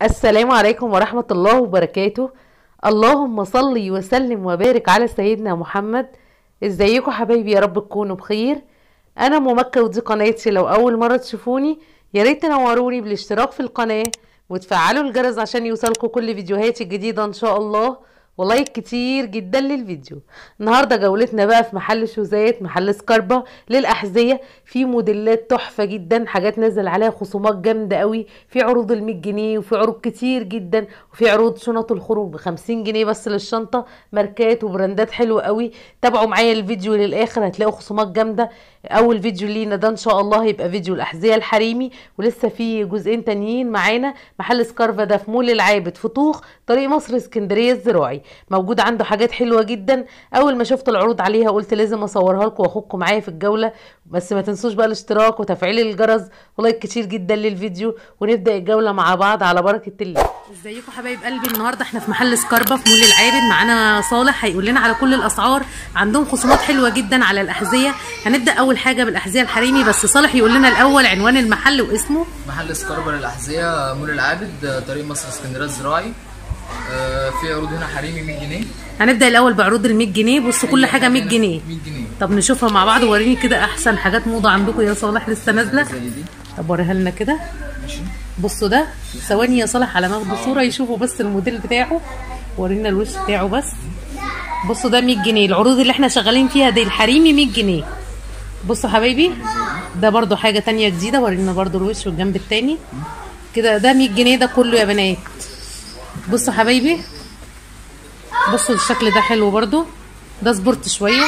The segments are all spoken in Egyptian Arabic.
السلام عليكم ورحمة الله وبركاته اللهم صل وسلم وبارك على سيدنا محمد ازيكم حبايبي يا رب تكونوا بخير انا ممكة ودي قناتي لو اول مرة تشوفوني يا ريت تنوروني بالاشتراك في القناة وتفعلوا الجرس عشان يوصلكم كل فيديوهاتي الجديدة ان شاء الله ولايك كتير جدا للفيديو النهارده جولتنا بقى في محل شوزات محل سكاربا للاحذيه في موديلات تحفه جدا حاجات نزل عليها خصومات جامده قوي في عروض ال 100 جنيه وفي عروض كتير جدا وفي عروض شنط الخروج ب 50 جنيه بس للشنطه ماركات وبراندات حلوه قوي تابعوا معايا الفيديو للاخر هتلاقوا خصومات جامده اول فيديو لينا ده ان شاء الله هيبقى فيديو الاحذيه الحريمي ولسه في جزئين تانيين معانا محل سكارفا ده في مول العابد في طوخ طريق مصر اسكندريه الزراعي موجود عنده حاجات حلوه جدا اول ما شفت العروض عليها قلت لازم اصورها لكم واخدكم معايا في الجوله بس ما تنسوش بقى الاشتراك وتفعيل الجرس ولايك كتير جدا للفيديو ونبدا الجوله مع بعض على بركه الله ازيكم حبايب قلبي النهارده احنا في محل سكاربا في مول العابد معانا صالح هيقول لنا على كل الاسعار عندهم خصومات حلوه جدا على الاحذيه هنبدا اول حاجه بالاحذيه الحريمي بس صالح يقول لنا الاول عنوان المحل واسمه محل سكاربر للأحذية مول العابد طريق مصر اسكندرية الزراعي آه، في عروض هنا حريمي 100 جنيه هنبدا الاول بعروض ال 100 جنيه بص كل أي حاجه 100 هنا جنيه 100 جنيه طب نشوفها مع بعض وريني كده احسن حاجات موضه عندكم يا صالح لسه نازله زي دي طب وريها لنا كده ماشي بصوا ده ثواني يا صالح على ما اخد صوره يشوفوا بس الموديل بتاعه ورينا الوش بتاعه بس بصوا ده 100 جنيه العروض اللي احنا شغالين فيها دي الحريمي 100 جنيه بصوا حبايبي ده برضو حاجه تانية جديده ورينا برضو الوش والجنب التاني كده ده 100 جنيه ده كله يا بنات بصوا حبايبي بصوا الشكل ده حلو برضو ده سبورت شويه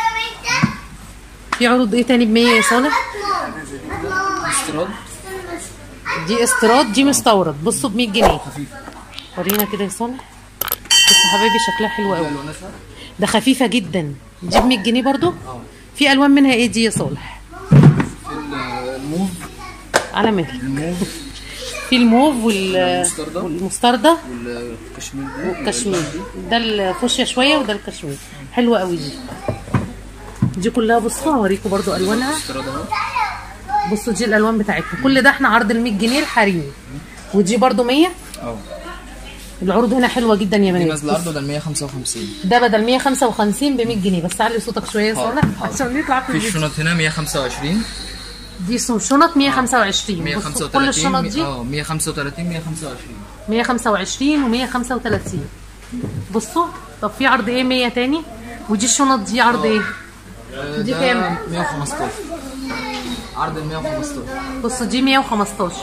في عروض ايه تاني ب 100 يا صالح استيراد دي استيراد دي مستورد بصوا ب 100 جنيه خفيف ورينا كده يا صالح بصوا حبايبي شكلها حلو في قوي ألواناتها ده خفيفه جدا دي ب 100 جنيه برضو اه في الوان منها ايه دي يا صالح في ال- الموف على مهل الموف في الموف وال والمستردة. والمستردة والكشمير دي والكشمير ده الفوشيا شويه وده الكشمير حلوه قوي دي دي كلها بصوا هوريكم برضو الوانها استيراد اهو بصوا دي الالوان بتاعتها كل ده احنا عرض ال 100 جنيه الحريمي ودي برضو 100 اه العروض هنا حلوه جدا يا دي بنات نازله عرض بدل 155 ده بدل 155 ب 100 جنيه بس علي صوتك شويه يا حاضر، صالح حاضر. عشان نطلع في في الفيديو الشنط هنا 125 دي سم- شنط 125 بصوا 135 كل الشنط دي اه 135 125 125 و135 بصوا طب في عرض ايه 100 تاني ودي الشنط دي عرض ايه آه، دي ده كام؟ 115 عرض ال 115 بصوا دي 115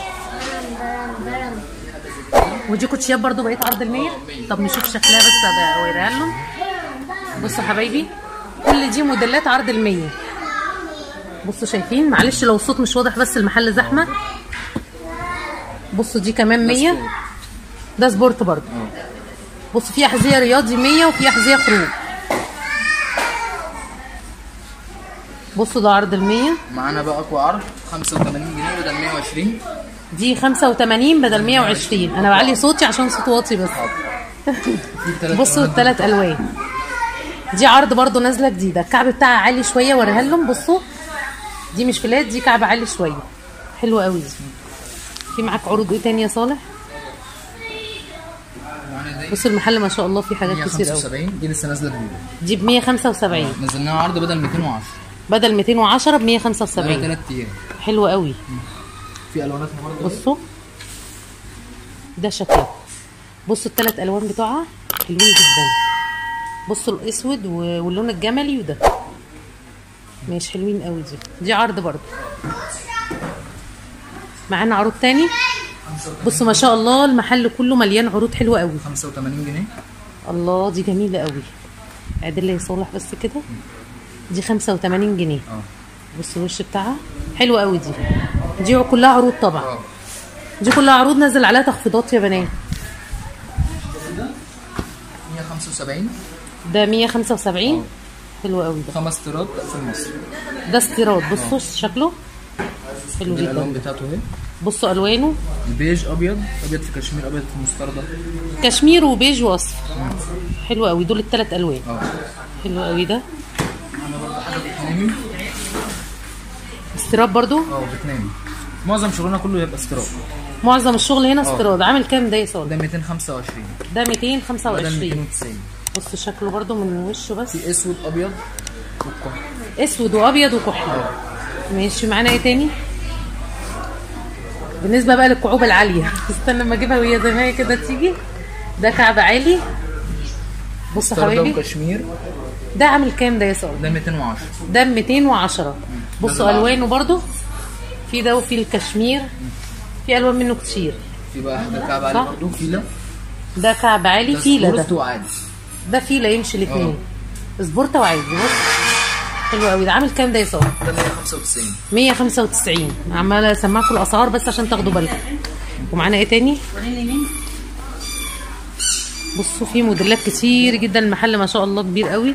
ودي كوتشيات برضو بقيت عرض ال 100 طب نشوف شكلها بس ابقى اوريها لهم بصوا حبايبي كل دي موديلات عرض ال 100 بصوا شايفين معلش لو الصوت مش واضح بس المحل زحمه بصوا دي كمان 100 سبورت. ده سبورت برضو اه بصوا في احذيه رياضي 100 وفي احذيه خروج بصوا ده عرض ال 100 معانا بقى اقوى عرض 85 جنيه بدل 120 دي 85 بدل 120 انا بعلي صوتي عشان صوت واطي بس في ثلاث بصوا الثلاث الوان دي عرض برضو نازله جديده الكعب بتاعها عالي شويه وريها لهم بصوا دي مش فلات دي كعب عالي شويه حلوه قوي دي في معاك عروض ايه تاني يا صالح معانا دي بصوا المحل ما شاء الله فيه حاجات كتير قوي 175 دي لسه نازله جديده دي ب 175 نزلناها عرض بدل 210 بدل 210 ب بقى 175 ثلاث ايام حلوه قوي في الواناتها برضه بصوا ده شكلها بصوا الثلاث الوان بتوعها حلوين جدا بصوا الاسود و- واللون الجملي وده ماشي حلوين قوي دي دي عرض برضه معانا عروض تاني بصوا ما شاء الله المحل كله مليان عروض حلوه قوي 85 جنيه الله دي جميله قوي عدل لي صالح بس كده دي 85 جنيه اه بصوا الوش بتاعها حلوه قوي دي دي كلها عروض طبعا اه دي كلها عروض نزل عليها تخفيضات يا بنات 175 ده 175 حلو قوي ده خمس استيراد في مصر ده استيراد بصوا شكله حلو دي الالوان جدا بتاعته اهي بصوا الوانه البيج ابيض ابيض في كشمير ابيض في مستردة كشمير وبيج واصفر حلو قوي دول الثلاث الوان اه حلو قوي ده معانا برضه حاجه فيتنامي استيراد برضو اه فيتنامي معظم شغلنا كله يبقى استيراد معظم الشغل هنا استيراد عامل كام ده يا صالح ده 225 ده بدل 225 290 بص شكله برضو من وشه بس في اسود ابيض والكحل اسود وابيض وكحلي ماشي معانا ايه تاني بالنسبه بقى للكعوب العاليه استنى لما اجيبها وهي زي ما هي كده تيجي ده كعب عالي بص يا طرده حبايبي وكشمير ده عامل كام ده يا صالح ده 210 ده 210 بصوا ده الوانه برضو في ده وفي الكشمير في الوان منه كتير في بقى حاجه كعب عليه صح. برضه فيلا ده كعب عالي ده فيله سبورت ده وعادي ده فيله يمشي الاثنين سبورتا وعادي بص حلو قوي ده عامل كام ده يا صالح ده 195 195 عماله اسمعكم الاسعار بس عشان تاخدوا بالكم ومعانا ايه تاني بصوا في موديلات كتير جدا المحل ما شاء الله كبير قوي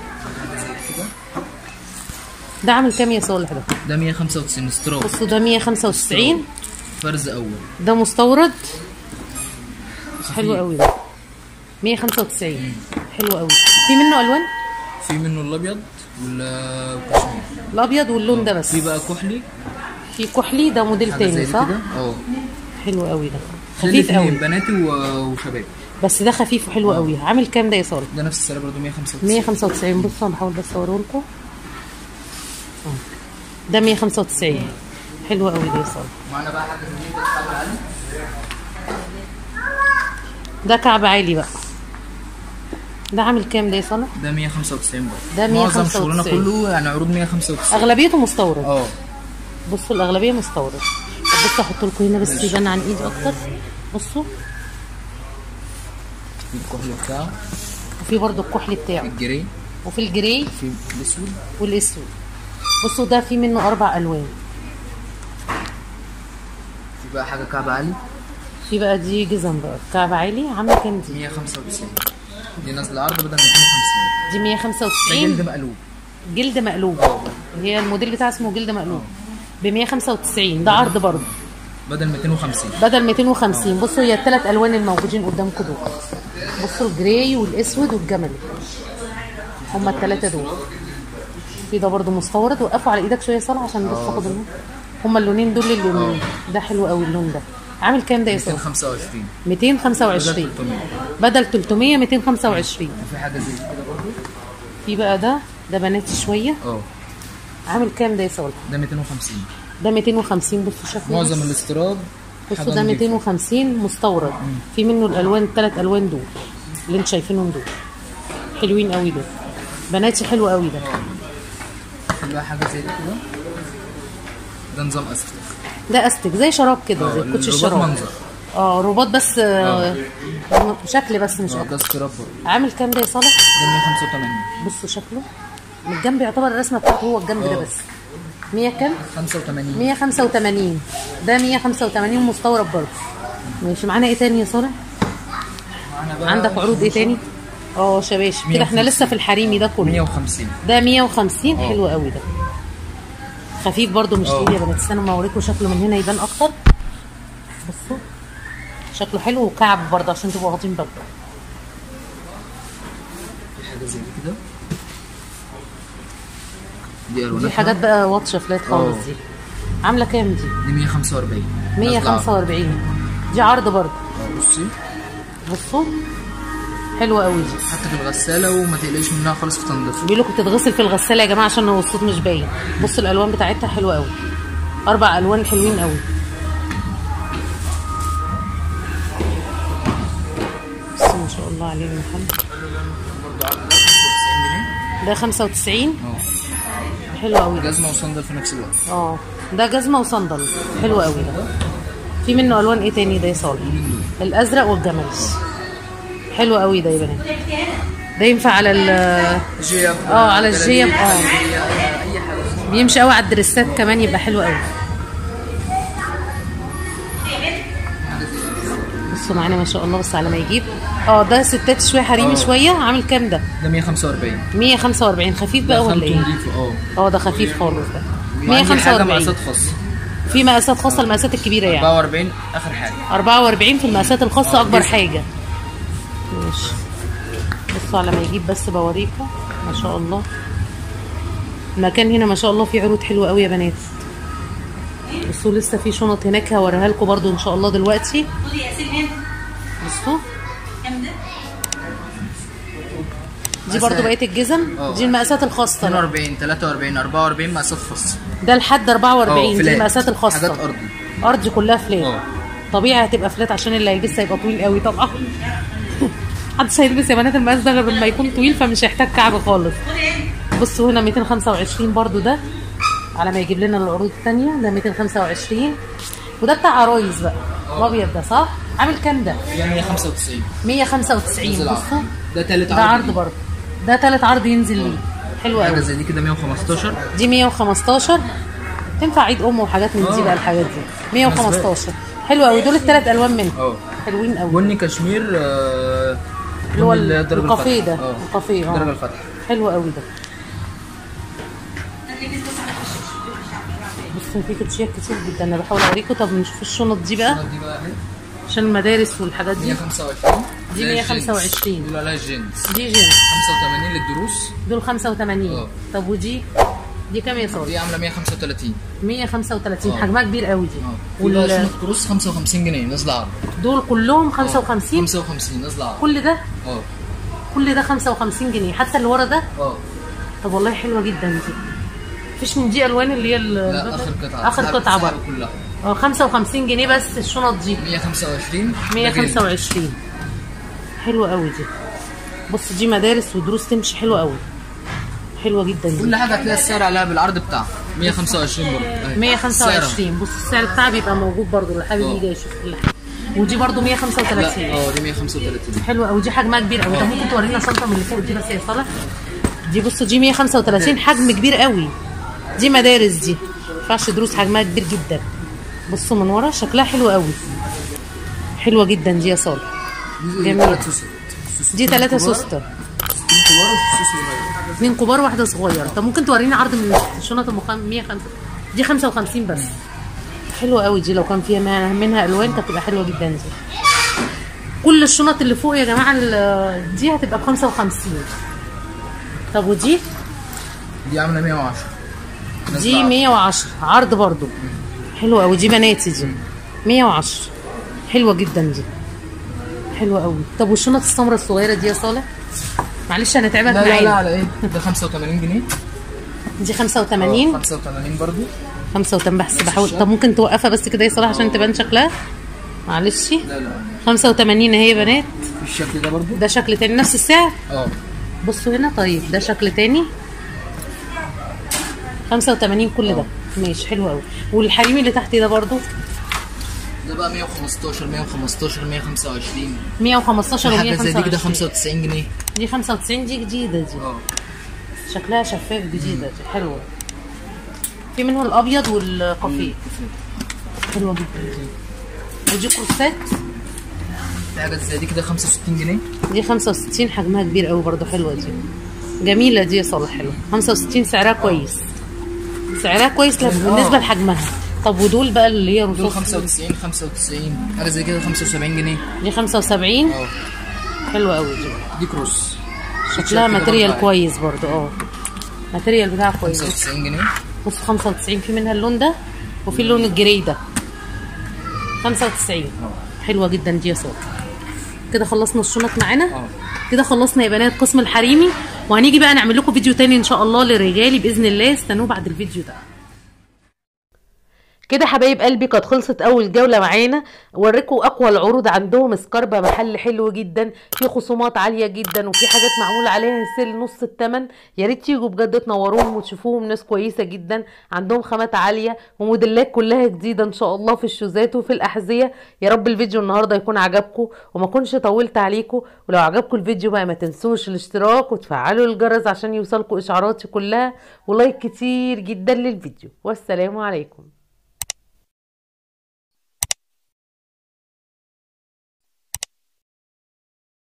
ده عامل كام يا صالح ده ده 195 استراب بصوا ده 195 فرز اول ده مستورد حلو قوي ده 195 حلو قوي في منه الوان في منه الابيض وال- والكشمير الابيض واللون ده بس في بقى كحلي في كحلي ده موديل حاجه زي تاني دي صح كده اه حلو قوي ده ده خفيف الاتنين، قوي بناتي و- وشباب بس ده خفيف وحلو قوي عامل كام ده يا صالح ده نفس السعر برضه 195 195 بصوا انا بحاول بس اوريه لكم آه. ده 195 حلو قوي ده يا صالح معانا بقى حاجه زي دي كعب عالي ده كعب عالي بقى ده عامل كام ده يا صالح ده 195 برضه ده معظم 195. شغلنا كله يعني عروض 195 اغلبيته مستورد اه بصوا الاغلبيه مستورد طب بصوا احط لكم هنا بس يبان عن ايدي اكتر بصوا في الكحل بتاعه وفي برضو الكحل في بتاعه الجري وفي الجراي في الاسود والاسود بصوا ده في منه اربع الوان في بقى حاجه كعب عالي في بقى دي جزم بقى كعب عالي عامله كام دي 195 دي نازله عرض بدل 250 دي ده 195 جلد مقلوب جلد مقلوب هي الموديل بتاعها اسمه جلد مقلوب ب 195 ده عرض برضه بدل 250 بدل 250 بصوا هي الثلاث الوان الموجودين قدامكم دول بصوا الجراي والاسود والجملي هما الثلاثه دول في ده برضه مستورد وقفوا على ايدك شويه صالح عشان بس تاخد اللون هما اللونين دول اللونين ده حلو قوي اللون ده عامل كام ده يا صالح 225 225 بدل 300 بدل 300 225 وفي حاجه زي كده برضه في بقى ده ده بناتي شويه اه عامل كام ده يا صالح ده 250 ده 250 بصوا شكله معظم بس. الاستيراد بصوا حاجة ده نضيفة. 250 مستورد في منه الالوان الثلاث الوان دول اللي انتوا شايفينهم دول حلوين قوي دول بناتي حلو قوي ده في بقى حاجه زي كده ده نظام استك ده استك زي شراب كده زي كوتش الرباط الشراب منظر اه رباط بس آه شكل بس مش اه اكتر ده استيراد برضه عامل كام ده يا صالح ده 185 بصوا شكله من الجنب يعتبر الرسمه بتاعته هو الجنب ده اه. بس 100 كام 85 185 ده 185 مستورد برضه ماشي معانا ايه تاني يا صالح معانا بقى عندك عروض ايه تاني اه شباشب كده احنا 150. لسه في الحريمي ده كله 150 ده 150 اه. حلو قوي ده خفيف برضو مش اه. تقيل يا بنات استنوا ما اوريكم شكله من هنا يبان اكتر بصوا شكله حلو وكعب برضه عشان تبقوا واخدين بالكم في حاجه زي كده دي الوانات دي حاجات بقى واطشه فلات خالص اه. دي عامله كام دي دي 145 نازلة عرض. 145 دي عرض برضه اه بصي بصوا حلوه قوي دي حتى في الغساله وما تقلقيش منها خالص في تنظيفها بيقول لكم بتتغسل في الغساله يا جماعه عشان هو الصوت مش باين بصوا الالوان بتاعتها حلوه قوي اربع الوان حلوين قوي بصوا ما شاء الله عليه المحل برضه عرض ده 95 جنيه ده 95 اه حلو قوي ده جزمه وصندل في نفس الوقت اه ده جزمه وصندل حلو قوي ده في منه الوان ايه تاني ده يا صالح الازرق والجمل حلو قوي ده يا بنات ده ينفع على ال جيب اه على الجيب اه اي حاجه بيمشي قوي على الدريسات كمان يبقى حلو قوي بصوا معانا ما شاء الله بس على ما يجيب اه ده ستات شويه حريمي اه. شويه عامل كام ده ده 145 145 خفيف بقى ولا خامته ايه نضيفه اه اه ده خفيف خالص ده وعندي حاجه 145 مقاسات خاصه في مقاسات خاصه المقاسات الكبيره يعني 44 اخر حاجه 44 في المقاسات الخاصه اه، اكبر جزء. حاجه ماشي بصوا على ما يجيب بس بوريكم ما شاء الله المكان هنا ما شاء الله فيه عروض حلوه قوي يا بنات بصوا لسه في شنط هناك هوريها لكم برضو ان شاء الله دلوقتي خدي يا ياسين هنا بصوا كام ده؟ دي برضو بقيه الجزم اه. دي المقاسات الخاصه بقى. 42 43 44 مقاسات خاصه ده لحد 44 دي فلات. المقاسات الخاصه حاجات ارضي ارضي كلها فلات اه. طبيعي هتبقى فلات عشان اللي هيلبسها يبقى طويل قوي طبعا محدش هيلبس يا بنات المقاس ده غير لما يكون طويل فمش هيحتاج كعب خالص بصوا هنا 225 برضو ده على ما يجيب لنا العروض الثانيه ده 225 وده بتاع عرايس بقى الابيض ده صح عامل كام ده يعني 195 195 نزل عرض. بصوا ده تالت ده عرض برضه ده تالت عرض ينزل ليه حلو حاجه قوي زي دي كده 115 دي 115 تنفع عيد ام وحاجات من دي اه. بقى الحاجات دي 115 حلو قوي دول الثلاث الوان منهم اه حلوين قوي بني كشمير آه، اللي هو بني درجة الكافيه الفتح. ده اه. الكافيه درجه اه الفتح حلو قوي ده بصوا في كوتشيات كتير جدا انا بحاول اوريكم طب نشوف الشنط دي بقى دي بقى اهي عشان المدارس والحاجات دي 125 دي لا، 125. جينز. دول عليها جينز دي جينز 85 للدروس دول 85 اه. طب ودي دي كام يا صالح دي عامله 135 135 اه. حجمها كبير قوي دي اه في بقى وال... شنط كروس 55 جنيه نازله عرض دول كلهم 55 55 نازله عرض كل ده اه كل ده 55 جنيه حتى اللي ورا ده اه طب والله حلوه جدا دي مفيش من دي الوان اللي هي ال- لا اخر قطعه اخر سعر- قطعه سعر برضه كلها اه 55 جنيه بس الشنط دي 125 125 حلوه قوي دي بص دي مدارس ودروس تمشي حلوه قوي حلوه جدا دي كل حاجه هتلاقي السعر عليها بالعرض بتاعها 125 برضه اهي. 125 بص السعر بتاعها بيبقى موجود برضو اللي حابب اه. يجي يشوف كل حاجه ودي برضو لا 135 اه دي 135 حلوه قوي دي حجمها كبير قوي طب ممكن تورينا شنطه من اللي فوق دي بس يا صالح دي بصوا دي 135 حجم كبير قوي دي مدارس دي ما ينفعش دروس حجمها كبير جدا بصوا من ورا شكلها حلو قوي حلوه جدا دي يا صالح دي جميل. ثلاث سوسات سوستين دي ثلاثة كبار، سوستة سوستين كبار وسوس صغير اثنين كبار واحدة صغيرة طب ممكن توريني عرض من الشنط المخم 105 دي 55 بس حلوة قوي دي لو كان فيها منها- منها الوان كانت تبقى حلوة جدا دي كل الشنط اللي فوق يا جماعة ال- دي هتبقى ب 55 طب ودي دي عامله 110 نازلة دي عرض. 110 عرض برضو حلوة قوي دي بناتي دي 110 حلوة جدا دي حلوة قوي طب والشنط السمراء الصغيرة دي يا صالح معلش هنتعبك لا لا معانا لا على ايه ده 85 جنيه دي اه، 85 85 برضه 85 بس بحاول طب ممكن توقفها بس كده يا صلاح عشان تبان شكلها معلش لا لا 85 اهي يا بنات في الشكل ده برضه ده شكل تاني نفس السعر اه بصوا هنا طيب ده شكل تاني 85 كل ده ماشي حلو قوي والحريمي اللي تحت ده برضو ده بقى 115 115 125 115 و حاجه زي دي كده 125 95 جنيه دي 95 دي جديده دي اه شكلها شفاف جديده دي حلوه في منها الابيض والكافيه حلوه جدا دي ودي كروسات في حاجه زي دي كده 65 جنيه دي 65 حجمها كبير قوي برضو حلوه دي جميله دي يا صالح حلوه 65 سعرها كويس سعرها كويس لب- آه. بالنسبه لحجمها طب ودول بقى اللي هي دول رصاص 95 95 حاجه زي كده 75 جنيه دي 75 اه حلوه قوي دي دي كروس شكلها كده ماتريال برضه كويس برضو اه ماتريال بتاعها كويس 95 جنيه بص 95 في منها اللون ده وفي اللون الجري ده 95 حلوه جدا دي يا صالح كده خلصنا الشنط معانا اه كده خلصنا يا بنات قسم الحريمي وهنيجي بقى نعمل لكم فيديو تاني ان شاء الله للرجالي باذن الله استنوه بعد الفيديو ده كده حبايب قلبي كانت خلصت اول جوله معانا اوريكم اقوى العروض عندهم سكاربا محل حلو جدا في خصومات عاليه جدا وفي حاجات معمول عليها سيل نص الثمن يا ريت تيجوا بجد تنوروهم وتشوفوهم ناس كويسه جدا عندهم خامات عاليه وموديلات كلها جديده ان شاء الله في الشوزات وفي الاحذيه يا رب الفيديو النهارده يكون عجبكم وما اكونش طولت عليكم ولو عجبكم الفيديو بقى ما تنسوش الاشتراك وتفعلوا الجرس عشان يوصلكم اشعاراتي كلها ولايك كتير جدا للفيديو والسلام عليكم